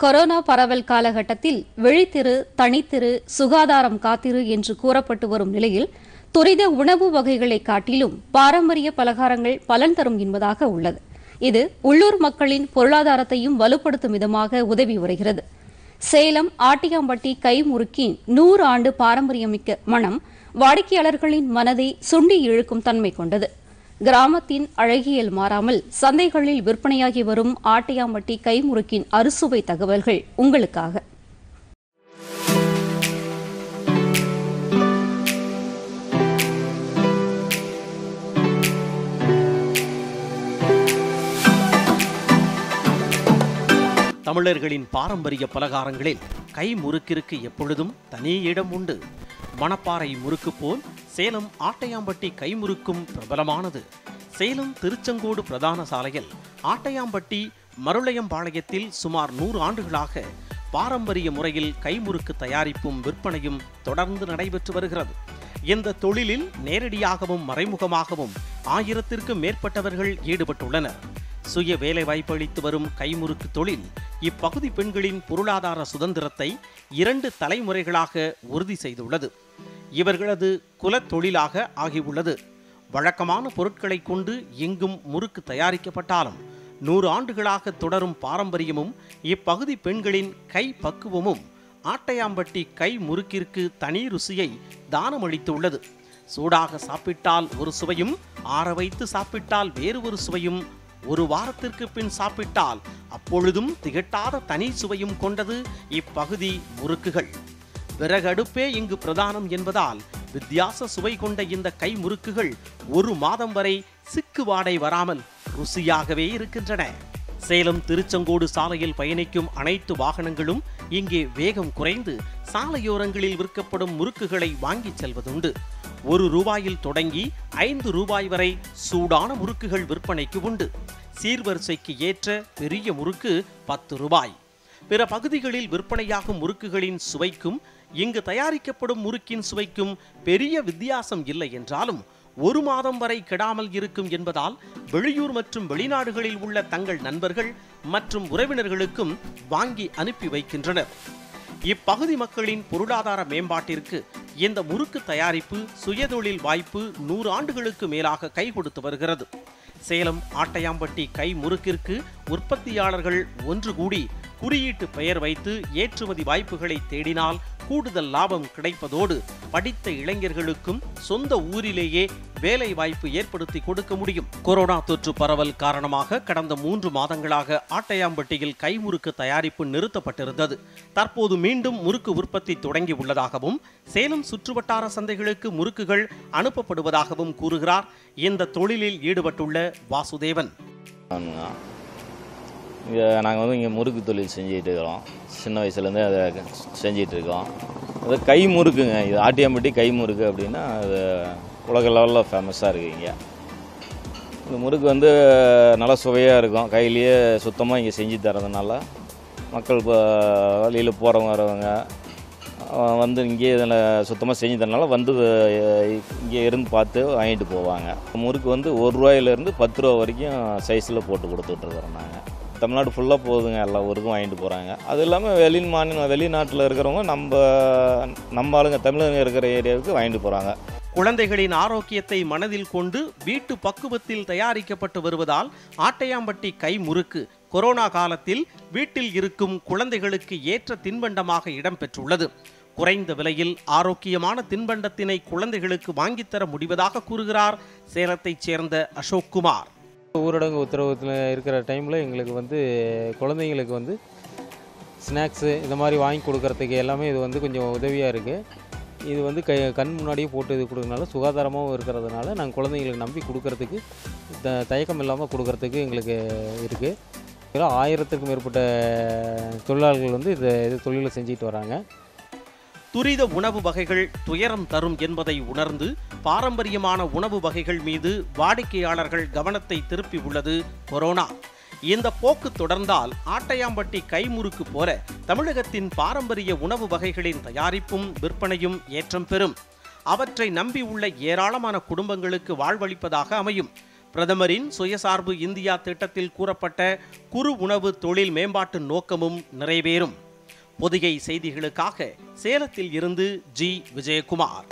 corona பரவல் காலகட்டத்தில் விழித்திரு தனித்திரு சுகாதாரம் காத்திரு என்று கூறப்பட்டு வரும் நிலையில் துரித உணவு வகைகளை காட்டிலும் பாரம்பரிய பலகாரங்கள் பலன் தரும் என்பதாக உள்ளது இது உள்ளூர் மக்களின் பொருளாதாரத்தையும் வலுப்படுத்தும் விதமாக உதவி வருகிறது சேலம் ஆட்டியாம்பட்டி கைமுறுக்கின் நூறு ஆண்டு பாரம்பரியமிக்க மனம் வாடிக்கையாளர்களின் மனதை சுண்டி இழுக்கும் தன்மை கொண்டது கிராமத்தின் அழகியல் மாறாமல் சந்தைகளில் விற்பனையாகி வரும் ஆட்டியாம்பட்டி கைமுறுக்கின் அறுசுவை தகவல்கள் உங்களுக்காக தமிழர்களின் பாரம்பரிய பலகாரங்களில் கை முறுக்கிற்கு எப்பொழுதும் தனி இடம் உண்டு மணப்பாறை முறுக்கு போல் சேலம் ஆட்டையாம்பட்டி கைமுறுக்கும் பிரபலமானது சேலம் திருச்செங்கோடு பிரதான சாலையில் ஆட்டையாம்பட்டி மருளையம்பாளையத்தில் சுமார் நூறு ஆண்டுகளாக பாரம்பரிய முறையில் கைமுறுக்கு தயாரிப்பும் விற்பனையும் தொடர்ந்து நடைபெற்று வருகிறது இந்த தொழிலில் நேரடியாகவும் மறைமுகமாகவும் ஆயிரத்திற்கும் மேற்பட்டவர்கள் ஈடுபட்டுள்ளனர் சுய வேலைவாய்ப்பு அளித்து வரும் கைமுறுக்கு தொழில் இப்பகுதி பெண்களின் பொருளாதார சுதந்திரத்தை இரண்டு தலைமுறைகளாக உறுதி செய்துள்ளது இவர்களது குலத் தொழிலாக ஆகியுள்ளது வழக்கமான பொருட்களை கொண்டு எங்கும் முறுக்கு தயாரிக்கப்பட்டாலும் நூறு ஆண்டுகளாக தொடரும் பாரம்பரியமும் இப்பகுதி பெண்களின் கை பக்குவமும் ஆட்டையாம்பட்டி கை முறுக்கிற்கு தனி ருசியை தானமளித்துள்ளது சூடாக சாப்பிட்டால் ஒரு சுவையும் ஆற வைத்து சாப்பிட்டால் வேறு ஒரு சுவையும் ஒரு வாரத்திற்கு பின் சாப்பிட்டால் அப்பொழுதும் திகட்டாத தனி சுவையும் கொண்டது இப்பகுதி முறுக்குகள் விறகடுப்பே இங்கு பிரதானம் என்பதால் வித்தியாச சுவை கொண்ட இந்த கை முறுக்குகள் ஒரு மாதம் வரை சிக்கு வாடை வராமல் ருசியாகவே இருக்கின்றன சேலம் திருச்செங்கோடு சாலையில் பயணிக்கும் அனைத்து வாகனங்களும் இங்கே வேகம் குறைந்து சாலையோரங்களில் விற்கப்படும் முறுக்குகளை வாங்கிச் செல்வதுண்டு ஒரு ரூபாயில் தொடங்கி ஐந்து ரூபாய் வரை சூடான முறுக்குகள் விற்பனைக்கு உண்டு சீர்வரிசைக்கு ஏற்ற பெரிய முறுக்கு பத்து ரூபாய் பிற பகுதிகளில் விற்பனையாகும் முறுக்குகளின் சுவைக்கும் இங்கு தயாரிக்கப்படும் முறுக்கின் சுவைக்கும் பெரிய வித்தியாசம் இல்லை என்றாலும் ஒரு மாதம் வரை கெடாமல் இருக்கும் என்பதால் வெளியூர் மற்றும் வெளிநாடுகளில் உள்ள தங்கள் நண்பர்கள் மற்றும் உறவினர்களுக்கும் வாங்கி அனுப்பி வைக்கின்றனர் இப்பகுதி மக்களின் பொருளாதார மேம்பாட்டிற்கு இந்த முறுக்கு தயாரிப்பு சுயதொழில் வாய்ப்பு நூறு ஆண்டுகளுக்கு மேலாக கை கொடுத்து வருகிறது சேலம் ஆட்டையாம்பட்டி கை முறுக்கிற்கு உற்பத்தியாளர்கள் ஒன்று கூடி குறியீட்டு பெயர் வைத்து ஏற்றுமதி வாய்ப்புகளை தேடினால் கூடுதல் லாபம் கிடைப்பதோடு படித்த இளைஞர்களுக்கும் சொந்த ஊரிலேயே வேலை வாய்ப்பு ஏற்படுத்தி கொடுக்க முடியும் கொரோனா தொற்று பரவல் காரணமாக கடந்த மூன்று மாதங்களாக ஆட்டையாம்பட்டியில் கைமுறுக்கு தயாரிப்பு நிறுத்தப்பட்டிருந்தது தற்போது மீண்டும் முறுக்கு உற்பத்தி தொடங்கி உள்ளதாகவும் சேலம் சுற்றுவட்டார சந்தைகளுக்கு முறுக்குகள் அனுப்பப்படுவதாகவும் கூறுகிறார் இந்த தொழிலில் ஈடுபட்டுள்ள வாசுதேவன் ஆமாங்க இங்கே நாங்கள் வந்து இங்கே முறுக்கு தொழில் செஞ்சுட்டு இருக்கிறோம் சின்ன வயசுலேருந்தே அதை செஞ்சிட்டு இருக்கோம் அது கை முறுக்குங்க இது ஆட்டியாம்பட்டி கை முறுக்கு அப்படின்னா அது உலக லெவலில் ஃபேமஸாக இருக்குது இங்கே இந்த முறுக்கு வந்து நல்லா சுவையாக இருக்கும் கையிலேயே சுத்தமாக இங்கே செஞ்சு தரதுனால மக்கள் இப்போ வழியில் போகிறவங்க வரவங்க அஹ் வந்து இங்கேயே இதில் சுத்தமாக செஞ்சு தரனால வந்து அஹ் இங்கே இருந்து பார்த்து வாங்கிட்டு போவாங்க முறுக்கு வந்து ஒரு ரூபாயிலேருந்து பத்து ரூபா வரைக்கும் சைஸில் போட்டு கொடுத்துட்ருக்குறோம் நாங்கள் தமிழ்நாடு ஃபுல்லாக போகுதுங்க எல்லா ஊருக்கும் வாங்கிட்டு போகிறாங்க அது இல்லாமல் வெளி மாநிலம் வெளிநாட்டில் இருக்கிறவங்க நம்ம நம்ம ஆளுங்க தமிழங்க இருக்கிற ஏரியாவுக்கு வாங்கிட்டு போகிறாங்க குழந்தைகளின் ஆரோக்கியத்தை மனதில் கொண்டு வீட்டு பக்குவத்தில் தயாரிக்கப்பட்டு வருவதால் ஆட்டையாம்பட்டி கை முறுக்கு கொரோனா காலத்தில் வீட்டில் இருக்கும் குழந்தைகளுக்கு ஏற்ற தின்பண்டமாக இடம்பெற்றுள்ளது குறைந்த விலையில் ஆரோக்கியமான தின்பண்டத்தினை குழந்தைகளுக்கு வாங்கித்தர முடிவதாக கூறுகிறார் சேலத்தைச் சேர்ந்த அசோக் குமார் ஊரடங்கு உத்தரவுத்தில் இருக்கிற டைமில் எங்களுக்கு வந்து குழந்தைங்களுக்கு வந்து ஸ்நாக்ஸு இந்த மாதிரி வாங்கி கொடுக்கறதுக்கு எல்லாமே இது வந்து கொஞ்சம் உதவியாக இருக்குது இது வந்து க கண் முன்னாடியே போட்டு இது கொடுக்கறதுனால சுகாதாரமாகவும் இருக்கிறதுனால நாங்கள் குழந்தைங்களுக்கு நம்பி கொடுக்கறதுக்கு த தயக்கம் இல்லாமல் கொடுக்கறதுக்கு எங்களுக்கு இருக்குது இதில் ஆயிரத்துக்கும் மேற்பட்ட தொழிலாளர்கள் வந்து இந்த இது தொழிலை செஞ்சுட்டு வராங்க துரித உணவு வகைகள் துயரம் தரும் என்பதை உணர்ந்து பாரம்பரியமான உணவு வகைகள் மீது வாடிக்கையாளர்கள் கவனத்தை திருப்பி உள்ளது கொரோனா இந்த போக்கு தொடர்ந்தால் ஆட்டையாம்பட்டி கைமுறுக்கு போல தமிழகத்தின் பாரம்பரிய உணவு வகைகளின் தயாரிப்பும் விற்பனையும் ஏற்றம் பெறும் அவற்றை நம்பியுள்ள ஏராளமான குடும்பங்களுக்கு வாழ்வளிப்பதாக அமையும் பிரதமரின் சுயசார்பு இந்தியா திட்டத்தில் கூறப்பட்ட குறு உணவு தொழில் மேம்பாட்டு நோக்கமும் நிறைவேறும் பொதிகை செய்திகளுக்காக சேலத்தில் இருந்து ஜி விஜயகுமார்